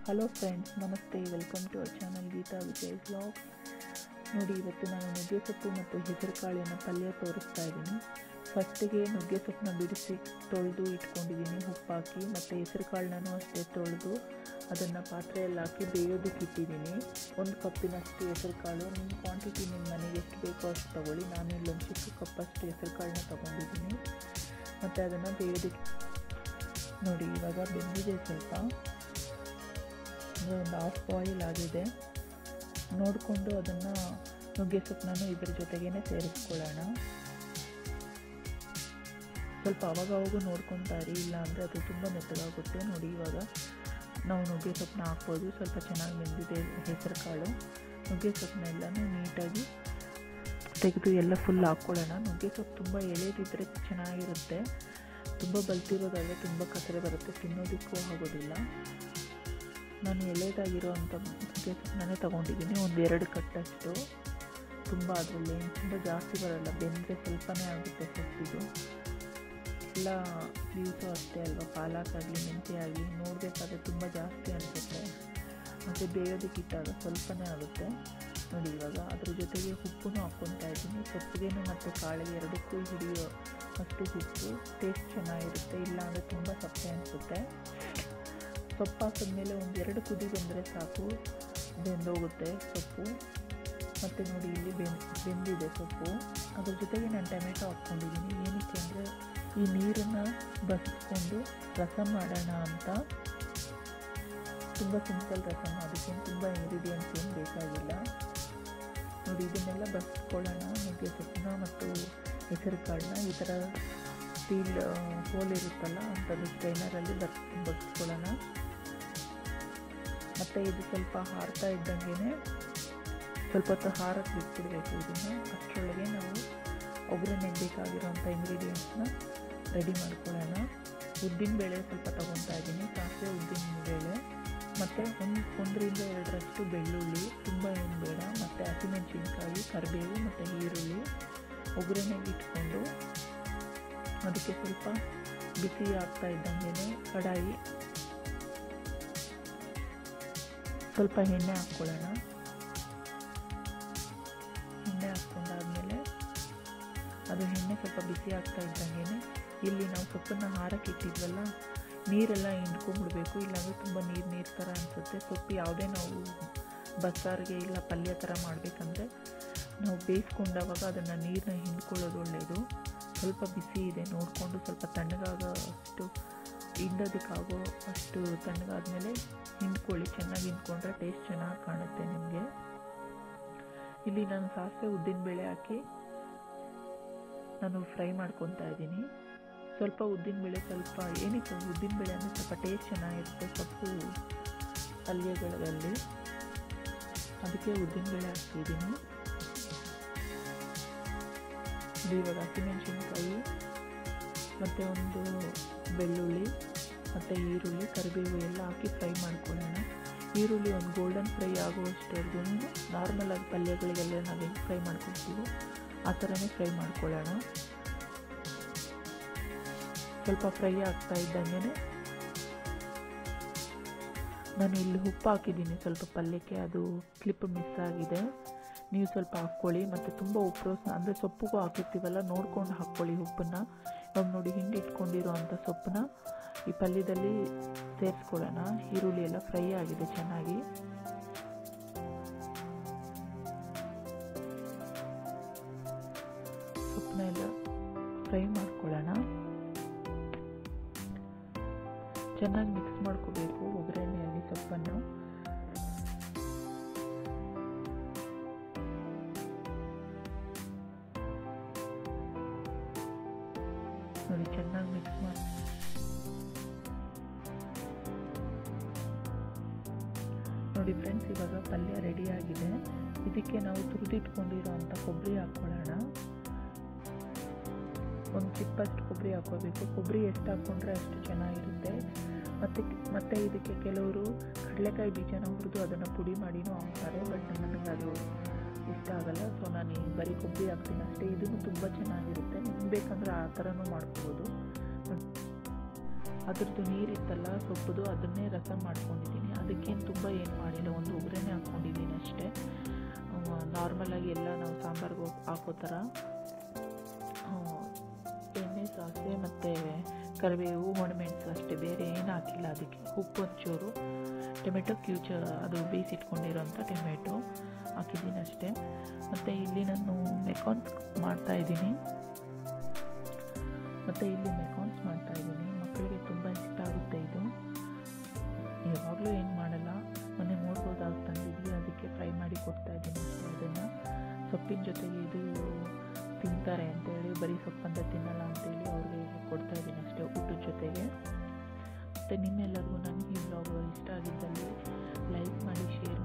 hello friends ನಮಸ್ತೆ welcome to our channel Geeta Vijay blog ನೋಡಿ ಇವತ್ತು ನಾನು ನುಗ್ಗೆ ಸೊಪ್ಪು ಮತ್ತು ಹೆಸರುಕಾಳಿನ ಪಲ್ಯ ತೋರಿಸ್ತಾ ಇದ್ದೀನಿ ಫಸ್ಟಿಗೆ ನುಗ್ಗೆ ಸೊಪ್ಪನ್ನ ಬಿಡಿಸಿ ತೊಳೆದು ಇಟ್ಕೊಂಡಿದ್ದೀನಿ ಉಪ್ಪಾಕಿ ಮತ್ತು ಹೆಸರುಕಾಳನ್ನೂ ಅಷ್ಟೇ ತೊಳೆದು ಅದನ್ನು ಪಾತ್ರೆಯಲ್ಲಿ ಹಾಕಿ ಬೇಯೋದಕ್ಕೆ ಇಟ್ಟಿದ್ದೀನಿ ಒಂದು ಕಪ್ಪಿನಷ್ಟು ಹೆಸರುಕಾಳು ನಿಮ್ಮ ಕ್ವಾಂಟಿಟಿ ನಿಮ್ಮ ಮನೆಗೆ ಎಷ್ಟು ಬೇಕೋ ಅಷ್ಟು ತೊಗೊಳ್ಳಿ ನಾನು ಇಲ್ಲೊಂದು ಚಿಕ್ಕ ಕಪ್ಪಷ್ಟು ಹೆಸರುಕಾಳನ್ನ ತೊಗೊಂಡಿದ್ದೀನಿ ಮತ್ತು ಅದನ್ನು ಬೇಯೋದಕ್ಕೆ ನೋಡಿ ಇವಾಗ ಬೆಂದಿದೆ ಸ್ವಲ್ಪ ಅಂದರೆ ಒಂದು ಹಾಫ್ ಬಾಯಿಲ್ ಆಗಿದೆ ನೋಡಿಕೊಂಡು ಅದನ್ನು ನುಗ್ಗೆ ಸೊಪ್ಪನ್ನು ಇದ್ರ ಜೊತೆಗೇ ಸೇರಿಸ್ಕೊಳ್ಳೋಣ ಸ್ವಲ್ಪ ಅವಾಗ ಅವಾಗೂ ನೋಡ್ಕೊತಾ ಇರಿ ಇಲ್ಲ ಅಂದರೆ ಅದು ತುಂಬ ಮೆತ್ತಗಾಗುತ್ತೆ ನೋಡಿ ಇವಾಗ ನಾವು ನುಗ್ಗೆ ಸೊಪ್ಪನ್ನ ಹಾಕ್ಬೋದು ಸ್ವಲ್ಪ ಚೆನ್ನಾಗಿ ಬೆಂದಿದೆ ಹೆಸರು ಕಾಳು ನುಗ್ಗೆ ಸೊಪ್ಪನ್ನೆಲ್ಲನೂ ನೀಟಾಗಿ ತೆಗೆದು ಎಲ್ಲ ಫುಲ್ ಹಾಕ್ಕೊಳ್ಳೋಣ ನುಗ್ಗೆ ಸೊಪ್ಪು ತುಂಬ ಎಳೆದಿದ್ದರೆ ಚೆನ್ನಾಗಿರುತ್ತೆ ತುಂಬ ಬಲ್ತಿರೋದಾದರೆ ತುಂಬ ಕಸರೆ ಬರುತ್ತೆ ತಿನ್ನೋದಕ್ಕೂ ಆಗೋದಿಲ್ಲ ನಾನು ಎಳೆದಾಗಿರೋ ಅಂಥ ನುಗ್ಗೆ ಸೊಪ್ಪನ್ನೇ ತೊಗೊಂಡಿದ್ದೀನಿ ಒಂದು ಎರಡು ಕಟ್ಟಷ್ಟು ತುಂಬ ಅದರಲ್ಲಿ ಏನು ತುಂಬ ಜಾಸ್ತಿ ಬರೋಲ್ಲ ಬೆಂದರೆ ಸ್ವಲ್ಪನೇ ಆಗುತ್ತೆ ಸೊಪ್ಪಿದು ಎಲ್ಲ ಲೀವ್ಸು ಅಷ್ಟೇ ಅಲ್ವಾ ಪಾಲಕ್ಕಾಗಲಿ ಮೆಂತ್ಯ ಆಗಲಿ ನೋಡಬೇಕಾದ್ರೆ ತುಂಬ ಜಾಸ್ತಿ ಅನಿಸುತ್ತೆ ಮತ್ತು ಬೇಯೋದಕ್ಕೆ ಇಟ್ಟಾಗ ಸ್ವಲ್ಪನೇ ಆಗುತ್ತೆ ನೋಡಿ ಇವಾಗ ಅದ್ರ ಜೊತೆಗೆ ಉಪ್ಪು ಹಾಕ್ಕೊತಾ ಇದ್ದೀನಿ ಸೊಪ್ಪಿಗೆನೂ ಮತ್ತು ಕಾಳಿಗೆ ಎರಡಕ್ಕೂ ಹಿಡಿಯೋ ಅಷ್ಟು ಉಪ್ಪು ಟೇಸ್ಟ್ ಚೆನ್ನಾಗಿರುತ್ತೆ ಇಲ್ಲ ಅಂದರೆ ತುಂಬ ಸಪ್ಪೆ ಅನಿಸುತ್ತೆ ಸೊಪ್ಪು ಹಾಕಿದ್ಮೇಲೆ ಒಂದು ಎರಡು ಕುದಿ ಬಂದರೆ ಸಾಕು ಬೆಂದೋಗುತ್ತೆ ಸೊಪ್ಪು ಮತ್ತು ನೋಡಿ ಇಲ್ಲಿ ಬೆನ್ ಬೆಂದಿದೆ ಸೊಪ್ಪು ಅದ್ರ ಜೊತೆಗೆ ನಾನು ಟೊಮೆಟೊ ಹಾಕ್ಕೊಂಡಿದ್ದೀನಿ ಏನಕ್ಕೆ ಅಂದರೆ ಈ ನೀರನ್ನು ಬಸಿಸ್ಕೊಂಡು ರಸಮ್ ಮಾಡೋಣ ಅಂತ ತುಂಬ ಸಿಂಪಲ್ ರಸಮ್ ಅದಕ್ಕೇನು ತುಂಬ ಇಂಗ್ರೀಡಿಯೆಂಟ್ಸ್ ಏನು ಬೇಕಾಗಿಲ್ಲ ನೋಡಿ ಇದನ್ನೆಲ್ಲ ಬಸಿಸ್ಕೊಳ್ಳೋಣ ನುಗ್ಗೆ ಸೊಪ್ಪನ್ನ ಮತ್ತು ಹೆಸರು ಕಾಳನ್ನ ಈ ಥರ ಸ್ಟೀಲ್ ಹೋಲ್ ಇರುತ್ತಲ್ಲ ಅಂಥದ್ದು ಸ್ಟ್ರೈನರಲ್ಲಿ ಬಸ್ ಬಸಿಸ್ಕೊಳ್ಳೋಣ ಮತ್ತು ಇದು ಸ್ವಲ್ಪ ಹಾರ್ತಾ ಇದ್ದಂಗೆ ಸ್ವಲ್ಪ ಹೊತ್ತು ಹಾರಕ್ಕೆ ಬಿಟ್ಬಿಡಬೇಕು ಇದನ್ನು ಅಷ್ಟರೊಳಗೆ ನಾವು ಒಗ್ಗರಣೆಗೆ ಬೇಕಾಗಿರೋಂಥ ಇಂಗ್ರೀಡಿಯೆಂಟ್ಸ್ನ ರೆಡಿ ಮಾಡ್ಕೊಳ್ಳೋಣ ಉದ್ದಿನಬೇಳೆ ಸ್ವಲ್ಪ ತೊಗೊತಾ ಇದ್ದೀನಿ ಸಾಸಿವೆ ಉದ್ದಿನಬೇಳೆ ಮತ್ತು ಒಂದು ಒಂದರಿಂದ ಎರಡರಷ್ಟು ಬೆಳ್ಳುಳ್ಳಿ ತುಂಬ ಏನು ಬೇಡ ಮತ್ತು ಹಸಿಮೆಣಸಿನ್ಕಾಯಿ ಕರಿಬೇವು ಮತ್ತು ಈರುಳ್ಳಿ ಒಗ್ಗರಣೆಗೆ ಇಟ್ಕೊಂಡು ಅದಕ್ಕೆ ಸ್ವಲ್ಪ ಬಿಸಿ ಆಗ್ತಾ ಇದ್ದಂಗೆ ಕಡಾಯಿ ಸ್ವಲ್ಪ ಎಣ್ಣೆ ಹಾಕ್ಕೊಳ್ಳೋಣ ಎಣ್ಣೆ ಹಾಕ್ಕೊಂಡಾದ್ಮೇಲೆ ಅದು ಎಣ್ಣೆ ಸ್ವಲ್ಪ ಬಿಸಿ ಆಗ್ತಾ ಇದ್ದಂಗೆ ಇಲ್ಲಿ ನಾವು ಸೊಪ್ಪನ್ನು ಹಾರಕ್ಕೆ ಇಟ್ಟಿದ್ವಲ್ಲ ನೀರೆಲ್ಲ ಹಿಂಡ್ಕೊಂಡ್ಬಿಡ್ಬೇಕು ಇಲ್ಲಾಂದರೆ ತುಂಬ ನೀರು ನೀರು ಥರ ಅನಿಸುತ್ತೆ ಸೊಪ್ಪು ಯಾವುದೇ ನಾವು ಬಸ್ಸಾರಿಗೆ ಇಲ್ಲ ಪಲ್ಯ ಥರ ಮಾಡಬೇಕಂದ್ರೆ ನಾವು ಬೇಯಿಸ್ಕೊಂಡಾಗ ಅದನ್ನು ನೀರನ್ನ ಹಿಂಡ್ಕೊಳ್ಳೋದು ಒಳ್ಳೆಯದು ಸ್ವಲ್ಪ ಬಿಸಿ ಇದೆ ನೋಡಿಕೊಂಡು ಸ್ವಲ್ಪ ತಣ್ಣಗಾಗೋ ಅಷ್ಟು ಹಿಂಡೋದಕ್ಕಾಗೋ ಅಷ್ಟು ತಣ್ಣಗಾದ್ಮೇಲೆ ಹಿಂಡ್ಕೊಳ್ಳಿ ಚೆನ್ನಾಗಿ ಹಿಂಡ್ಕೊಂಡ್ರೆ ಟೇಸ್ಟ್ ಚೆನ್ನಾಗಿ ಕಾಣುತ್ತೆ ನಿಮಗೆ ಇಲ್ಲಿ ನಾನು ಸಾಸಿವೆ ಉದ್ದಿನಬೇಳೆ ಹಾಕಿ ನಾನು ಫ್ರೈ ಮಾಡ್ಕೊತಾ ಇದ್ದೀನಿ ಸ್ವಲ್ಪ ಉದ್ದಿನಬೇಳೆ ಸ್ವಲ್ಪ ಏನಕ್ಕೆ ಉದ್ದಿನಬೇಳೆ ಅಂದರೆ ಸ್ವಲ್ಪ ಟೇಸ್ಟ್ ಚೆನ್ನಾಗಿರುತ್ತೆ ಸೊಪ್ಪು ಪಲ್ಯಗಳಲ್ಲಿ ಅದಕ್ಕೆ ಉದ್ದಿನಬೇಳೆ ಹಾಕ್ತಿದ್ದೀನಿ ಇವಾಗ ಹಸಿಮೆಣಸಿನ್ಕಾಯಿ ಮತ್ತು ಒಂದು ಬೆಳ್ಳುಳ್ಳಿ ಮತ್ತು ಈರುಳ್ಳಿ ಕರಿಬೇವು ಎಲ್ಲ ಹಾಕಿ ಫ್ರೈ ಮಾಡ್ಕೊಳ್ಳೋಣ ಈರುಳ್ಳಿ ಒಂದು ಗೋಲ್ಡನ್ ಫ್ರೈ ಆಗುವಷ್ಟವರೆಗೂ ನಾರ್ಮಲಾಗಿ ಪಲ್ಯಗಳಿಗೆಲ್ಲ ನಾವು ಹೆಂಗೆ ಫ್ರೈ ಮಾಡ್ಕೊಳ್ತೀವೋ ಆ ಥರನೇ ಫ್ರೈ ಮಾಡ್ಕೊಳ್ಳೋಣ ಸ್ವಲ್ಪ ಫ್ರೈ ಆಗ್ತಾ ಇದ್ದಂಗೆ ನಾನು ಇಲ್ಲಿ ಉಪ್ಪು ಹಾಕಿದ್ದೀನಿ ಸ್ವಲ್ಪ ಪಲ್ಯಕ್ಕೆ ಅದು ಕ್ಲಿಪ್ ಮಿಸ್ ಆಗಿದೆ ನೀವು ಸ್ವಲ್ಪ ಹಾಕ್ಕೊಳ್ಳಿ ಮತ್ತು ತುಂಬ ಉಪ್ಪು ಅಂದರೆ ಸೊಪ್ಪಿಗೂ ಹಾಕಿರ್ತೀವಲ್ಲ ನೋಡ್ಕೊಂಡು ಹಾಕ್ಕೊಳ್ಳಿ ಉಪ್ಪನ್ನು ಇವಾಗ ನೋಡಿ ಹಿಂಡಿ ಇಟ್ಕೊಂಡಿರೋ ಅಂಥ ಸೊಪ್ಪನ್ನ ಈ ಪಲ್ಯದಲ್ಲಿ ಸೇರಿಸ್ಕೊಳ್ಳೋಣ ಈರುಳ್ಳಿ ಎಲ್ಲ ಫ್ರೈ ಆಗಿದೆ ಚೆನ್ನಾಗಿ ಸೊಪ್ಪನ್ನ ಎಲ್ಲ ಫ್ರೈ ಮಾಡ್ಕೊಳ್ಳೋಣ ಚೆನ್ನಾಗಿ ಮಿಕ್ಸ್ ಮಾಡ್ಕೋಬೇಕು ಒಗ್ಗರಣೆಯಲ್ಲಿ ಸೊಪ್ಪನ್ನು ನೋಡಿ ಚೆನ್ನಾಗಿ ಮಿಕ್ಸ್ ಮಾಡಿ ನೋಡಿ ಫ್ರೆಂಡ್ಸ್ ಇವಾಗ ಪಲ್ಯ ರೆಡಿಯಾಗಿದೆ ಇದಕ್ಕೆ ನಾವು ತುರಿದಿಟ್ಕೊಂಡಿರೋ ಅಂಥ ಕೊಬ್ಬರಿ ಹಾಕ್ಕೊಳ್ಳೋಣ ಒಂದು ಚಿಪ್ಪಷ್ಟು ಕೊಬ್ಬರಿ ಹಾಕ್ಕೋಬೇಕು ಕೊಬ್ಬರಿ ಎಷ್ಟು ಹಾಕ್ಕೊಂಡ್ರೆ ಅಷ್ಟು ಚೆನ್ನಾಗಿರುತ್ತೆ ಮತ್ತು ಮತ್ತು ಇದಕ್ಕೆ ಕೆಲವರು ಕಡಲೆಕಾಯಿ ಬೀಜನ ಹುರಿದು ಅದನ್ನು ಪುಡಿ ಮಾಡಿನೂ ಹಾಕ್ತಾರೆ ಬಟ್ ನನಗೆ ಅದು ಇಷ್ಟ ಆಗಲ್ಲ ಸೊ ನಾನು ಬರೀ ಕೊಬ್ಬರಿ ಹಾಕ್ತೀನಿ ಅಷ್ಟೇ ಇದನ್ನು ತುಂಬ ಚೆನ್ನಾಗಿರುತ್ತೆ ನಿಮ್ಗೆ ಬೇಕಂದ್ರೆ ಆ ಥರನೂ ಮಾಡ್ಕೋಬೋದು ಅದ್ರದ್ದು ನೀರಿತ್ತಲ್ಲ ಸೊಪ್ಪುದು ಅದನ್ನೇ ರಸ ಮಾಡ್ಕೊಂಡಿದ್ದೀನಿ ಅದಕ್ಕೇನು ತುಂಬ ಏನು ಮಾಡಿಲ್ಲ ಒಂದು ಒಗ್ಗರಣೆ ಹಾಕ್ಕೊಂಡಿದ್ದೀನಿ ಅಷ್ಟೇ ನಾರ್ಮಲಾಗಿ ಎಲ್ಲ ನಾವು ಸಾಂಬಾರ್ಗೆ ಹಾಕೋ ಥರ ಆ, ಎಣ್ಣೆ ಸಾಸಿವೆ ಮತ್ತು ಕರಿಬೇವು ಒಣಮೆಣಸು ಅಷ್ಟೇ ಬೇರೆ ಏನು ಹಾಕಿಲ್ಲ ಅದಕ್ಕೆ ಉಪ್ಪು ಒಂಚೂರು ಟೊಮೆಟೊ ಕ್ಯೂಚ ಅದು ಬೇಯಿಸಿಟ್ಕೊಂಡಿರೋಂಥ ಟೊಮೆಟೊ ಹಾಕಿದ್ದೀನಿ ಅಷ್ಟೇ ಮತ್ತು ಇಲ್ಲಿ ನಾನು ಮೆಕಾನ್ಸ್ ಮಾಡ್ತಾಯಿದ್ದೀನಿ ಮತ್ತು ಇಲ್ಲಿ ಮೆಕಾನ್ಸ್ ಮಾಡ್ತಾಯಿದ್ದೀನಿ ಮಕ್ಕಳಿಗೆ ತುಂಬ ಇಷ್ಟ ಆಗುತ್ತೆ ಇದು ಯಾವಾಗಲೂ ಏನು ಮಾಡಲ್ಲ ಮೊನ್ನೆ ಮೂರ್ಬೋದಾಗ ತಂದಿದ್ವಿ ಅದಕ್ಕೆ ಫ್ರೈ ಮಾಡಿ ಕೊಡ್ತಾ ಇದ್ದೀನಿ ಅಷ್ಟೇ ಅದನ್ನು ಸೊಪ್ಪಿನ ಜೊತೆಗೆ ಇದು ತಿಂತಾರೆ ಅಂತೇಳಿ ಬರೀ ಸೊಪ್ಪಂತ ತಿನ್ನಲ್ಲ ಅಂತೇಳಿ ಅವ್ರಿಗೆ ಕೊಡ್ತಾ ಇದ್ದೀನಿ ಅಷ್ಟೇ ಊಟದ ಜೊತೆಗೆ ಮತ್ತು ನಿಮ್ಮೆಲ್ಲರಿಗೂ ನನಗೆ ಈ ಬ್ಲಾಗ್ ಇಷ್ಟ ಆಗಿದ್ದಲ್ಲಿ ಲೈಕ್ ಮಾಡಿ ಶೇರ್